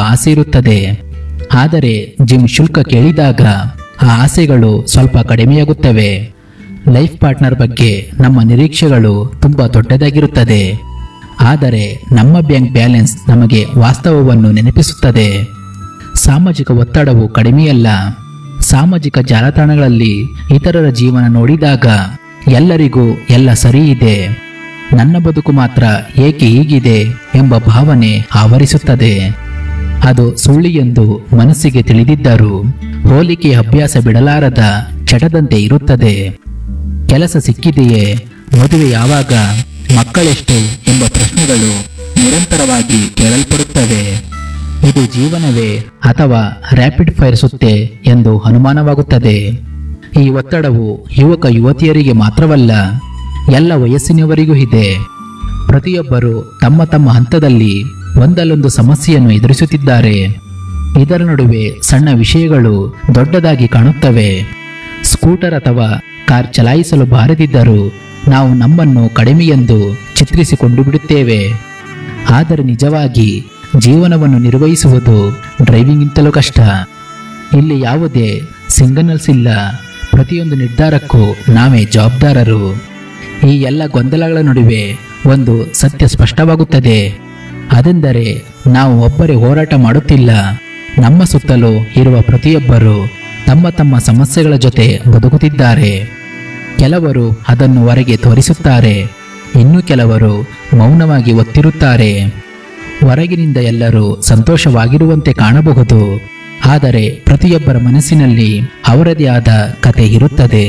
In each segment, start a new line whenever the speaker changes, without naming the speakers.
ಆಸೆ ಇರುತ್ತದೆ ಆದರೆ ಜಿಮ್ ಶುಲ್ಕ ಕೇಳಿದಾಗ ಆ ಆಸೆಗಳು ಸ್ವಲ್ಪ ಕಡಿಮೆಯಾಗುತ್ತವೆ ಲೈಫ್ ಪಾರ್ಟ್ನರ್ ಬಗ್ಗೆ ನಮ್ಮ ನಿರೀಕ್ಷೆಗಳು ತುಂಬಾ ದೊಡ್ಡದಾಗಿರುತ್ತದೆ ಆದರೆ ನಮ್ಮ ಬ್ಯಾಂಕ್ ಬ್ಯಾಲೆನ್ಸ್ ನಮಗೆ ವಾಸ್ತವವನ್ನು ನೆನಪಿಸುತ್ತದೆ ಸಾಮಾಜಿಕ ಒತ್ತಡವು ಕಡಿಮೆಯಲ್ಲ ಸಾಮಾಜಿಕ ಜಾಲತಾಣಗಳಲ್ಲಿ ಇತರರ ಜೀವನ ನೋಡಿದಾಗ ಎಲ್ಲರಿಗೂ ಎಲ್ಲ ಸರಿ ಇದೆ ನನ್ನ ಬದುಕು ಮಾತ್ರ ಏಕೆ ಹೀಗಿದೆ ಎಂಬ ಭಾವನೆ ಆವರಿಸುತ್ತದೆ ಅದು ಸುಳ್ಳಿ ಎಂದು ಮನಸ್ಸಿಗೆ ತಿಳಿದಿದ್ದರೂ ಹೋಲಿಕೆಯ ಅಭ್ಯಾಸ ಬಿಡಲಾರದ ಚಟದಂತೆ ಇರುತ್ತದೆ ಕೆಲಸ ಸಿಕ್ಕಿದೆಯೇ ಮದುವೆ ಯಾವಾಗ ಮಕ್ಕಳೆಷ್ಟು ಎಂಬ ಪ್ರಶ್ನೆಗಳು ನಿರಂತರವಾಗಿ ಕೇಳಲ್ಪಡುತ್ತವೆ ಇದು ಜೀವನವೇ ಅಥವಾ ರ್ಯಾಪಿಡ್ ಫೈರ್ ಸುತ್ತೆ ಎಂದು ಅನುಮಾನವಾಗುತ್ತದೆ ಈ ಒತ್ತಡವು ಯುವಕ ಯುವತಿಯರಿಗೆ ಮಾತ್ರವಲ್ಲ ಎಲ್ಲ ವಯಸ್ಸಿನವರಿಗೂ ಇದೆ ಪ್ರತಿಯೊಬ್ಬರು ತಮ್ಮ ತಮ್ಮ ಹಂತದಲ್ಲಿ ಒಂದಲ್ಲೊಂದು ಸಮಸ್ಯೆಯನ್ನು ಎದುರಿಸುತ್ತಿದ್ದಾರೆ ಇದರ ನಡುವೆ ಸಣ್ಣ ವಿಷಯಗಳು ದೊಡ್ಡದಾಗಿ ಕಾಣುತ್ತವೆ ಸ್ಕೂಟರ್ ಅಥವಾ ಕಾರ್ ಚಲಾಯಿಸಲು ಬಾರದಿದ್ದರೂ ನಾವು ನಮ್ಮನ್ನು ಕಡಿಮೆ ಎಂದು ಚಿತ್ರಿಸಿಕೊಂಡು ಬಿಡುತ್ತೇವೆ ಆದರೆ ನಿಜವಾಗಿ ಜೀವನವನ್ನು ನಿರ್ವಹಿಸುವುದು ಡ್ರೈವಿಂಗ್ಗಿಂತಲೂ ಕಷ್ಟ ಇಲ್ಲಿ ಯಾವುದೇ ಸಿಂಗನಲ್ಸ್ ಇಲ್ಲ ಪ್ರತಿಯೊಂದು ನಿರ್ಧಾರಕ್ಕೂ ನಾವೇ ಜವಾಬ್ದಾರರು ಈ ಎಲ್ಲ ಗೊಂದಲಗಳ ನಡುವೆ ಒಂದು ಸತ್ಯ ಸ್ಪಷ್ಟವಾಗುತ್ತದೆ ಅದೆಂದರೆ ನಾವು ಒಬ್ಬರೇ ಹೋರಾಟ ಮಾಡುತ್ತಿಲ್ಲ ನಮ್ಮ ಸುತ್ತಲೂ ಇರುವ ಪ್ರತಿಯೊಬ್ಬರು ತಮ್ಮ ತಮ್ಮ ಸಮಸ್ಯೆಗಳ ಜೊತೆ ಬದುಕುತ್ತಿದ್ದಾರೆ ಕೆಲವರು ಅದನ್ನು ಹೊರಗೆ ತೋರಿಸುತ್ತಾರೆ ಇನ್ನು ಕೆಲವರು ಮೌನವಾಗಿ ಒತ್ತಿರುತ್ತಾರೆ ಹೊರಗಿನಿಂದ ಎಲ್ಲರೂ ಸಂತೋಷವಾಗಿರುವಂತೆ ಕಾಣಬಹುದು ಆದರೆ ಪ್ರತಿಯೊಬ್ಬರ ಮನಸ್ಸಿನಲ್ಲಿ ಅವರದೇ ಆದ ಕತೆ ಇರುತ್ತದೆ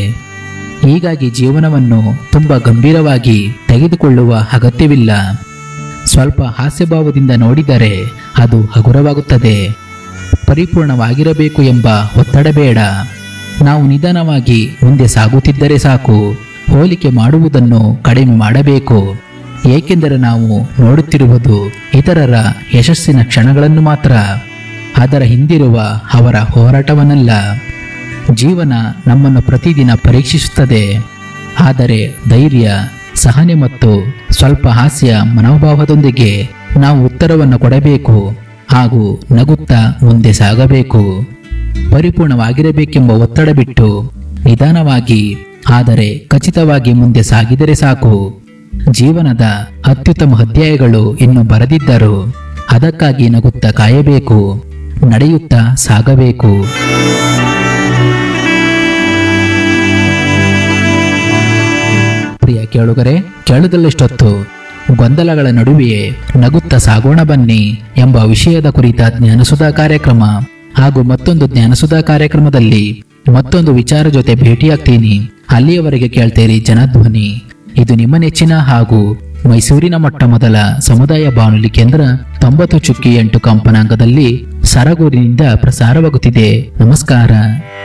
ಹೀಗಾಗಿ ಜೀವನವನ್ನು ತುಂಬ ಗಂಭೀರವಾಗಿ ತೆಗೆದುಕೊಳ್ಳುವ ಅಗತ್ಯವಿಲ್ಲ ಸ್ವಲ್ಪ ಹಾಸ್ಯಭಾವದಿಂದ ನೋಡಿದರೆ ಅದು ಹಗುರವಾಗುತ್ತದೆ ಪರಿಪೂರ್ಣವಾಗಿರಬೇಕು ಎಂಬ ಒತ್ತಡ ಬೇಡ ನಾವು ನಿಧಾನವಾಗಿ ಮುಂದೆ ಸಾಗುತ್ತಿದ್ದರೆ ಸಾಕು ಹೋಲಿಕೆ ಮಾಡುವುದನ್ನು ಕಡಿಮೆ ಮಾಡಬೇಕು ಏಕೆಂದರೆ ನಾವು ನೋಡುತ್ತಿರುವುದು ಇತರರ ಯಶಸ್ಸಿನ ಕ್ಷಣಗಳನ್ನು ಮಾತ್ರ ಅದರ ಹಿಂದಿರುವ ಅವರ ಹೋರಾಟವನ್ನಲ್ಲ ಜೀವನ ನಮ್ಮನ್ನು ಪ್ರತಿದಿನ ಪರೀಕ್ಷಿಸುತ್ತದೆ ಆದರೆ ಧೈರ್ಯ ಸಹನೆ ಮತ್ತು ಸ್ವಲ್ಪ ಹಾಸ್ಯ ಮನೋಭಾವದೊಂದಿಗೆ ನಾವು ಉತ್ತರವನ್ನು ಕೊಡಬೇಕು ಹಾಗೂ ನಗುತ್ತಾ ಮುಂದೆ ಸಾಗಬೇಕು ಪರಿಪೂರ್ಣವಾಗಿರಬೇಕೆಂಬ ಒತ್ತಡ ಬಿಟ್ಟು ನಿಧಾನವಾಗಿ ಆದರೆ ಖಚಿತವಾಗಿ ಮುಂದೆ ಸಾಗಿದರೆ ಸಾಕು ಜೀವನದ ಅತ್ಯುತ್ತಮ ಅಧ್ಯಾಯಗಳು ಇನ್ನು ಬರೆದಿದ್ದರು ಅದಕ್ಕಾಗಿ ನಗುತ್ತಾ ಕಾಯಬೇಕು ನಡೆಯುತ್ತಾ ಸಾಗಬೇಕು ಪ್ರಿಯ ಕೇಳುಗರೆ ಕೇಳುಗಲ್ಲಿಷ್ಟೊತ್ತು ಗೊಂದಲಗಳ ನಡುವೆಯೇ ನಗುತ್ತಾ ಸಾಗೋಣ ಬನ್ನಿ ಎಂಬ ವಿಷಯದ ಕುರಿತ ಜ್ಞಾನಸುಧಾ ಕಾರ್ಯಕ್ರಮ ಹಾಗೂ ಮತ್ತೊಂದು ಜ್ಞಾನಸುಧಾ ಕಾರ್ಯಕ್ರಮದಲ್ಲಿ ಮತ್ತೊಂದು ವಿಚಾರ ಜೊತೆ ಭೇಟಿಯಾಗ್ತೀನಿ ಅಲ್ಲಿಯವರೆಗೆ ಕೇಳ್ತೇರಿ ಜನಧ್ವನಿ ಇದು ನಿಮ್ಮ ನೆಚ್ಚಿನ ಹಾಗೂ ಮೈಸೂರಿನ ಮೊಟ್ಟ ಮೊದಲ ಸಮುದಾಯ ಬಾನುಲಿ ಕೇಂದ್ರ ತೊಂಬತ್ತು ಚುಕ್ಕಿ ಎಂಟು ಕಂಪನಾಂಕದಲ್ಲಿ ಸರಗೂರಿನಿಂದ ಪ್ರಸಾರವಾಗುತ್ತಿದೆ ನಮಸ್ಕಾರ